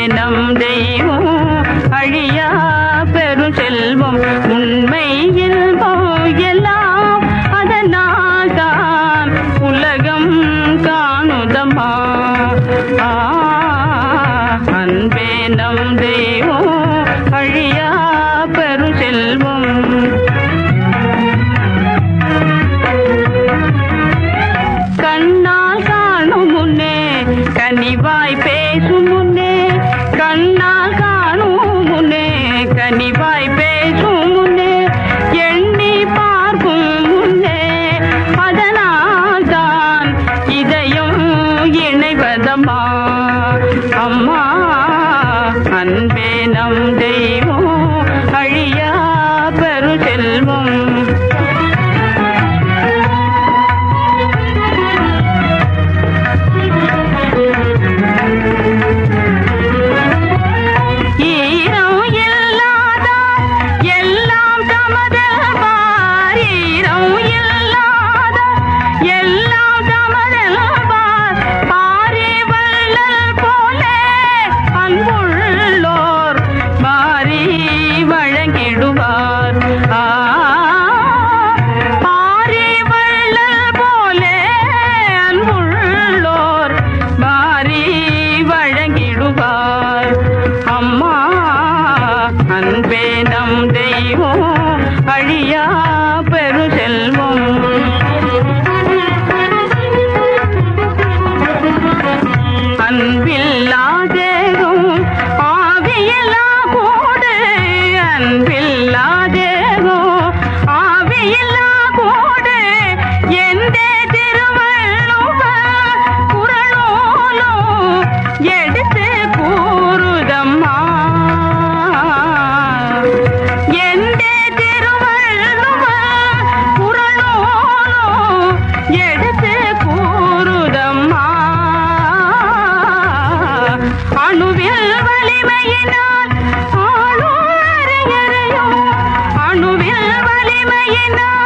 நம் தெய்வம் அழியா பெரும் செல்வம் உண்மை இன்பம் எல்லாம் அதனால் தான் உலகம் காணுதம்மா ஆ, அன்பே நம் தெய்வம் அழியா பெரும் செல்வம் கண்ணால் காணும் முன்னே கனிவாய் பேசும் முன்னே கண்ணால் காணும் முன்னே கனிவாய் பேசும் முன்னே எண்ணி பார்க்கும் முன்னே அதனால் தான் இதயம் இணைவதம்மா அம்மா அன்பே நம் தெய்வம் அழியா பெரு செல்வம் ஈரம் இல்லாத எல்லாம் தமதல்பார் ஈரம் இல்லாத எல்லாம் தமதல்பார் பாரி வள்ளல் போலே அன்புள்ளோர் மாறி வழங்கிடுவார் ஆ பாரி வள்ளல் போலே அன்புள்ளோர் மாறி வழங்கிடுவார் அம்மா அன்பே நம் தெய்வம் அழியா பெரு செல்வம் அன்பில்லாதேகும் ஆவியில்லா கூடு அன்பில்லாதேகும் ஆவியில்லா கூடு எந்தே திருவள்ளுவர் குரலோலும் எடுத்து கூறுதம்மா எந்தே திருவள்ளுவர் குரலோலும் எடுத்து கூறுதம்மா அணுவில் வலிமையினால் ஆளும் அறிஞரையும் அணுவில் வலிமையினால்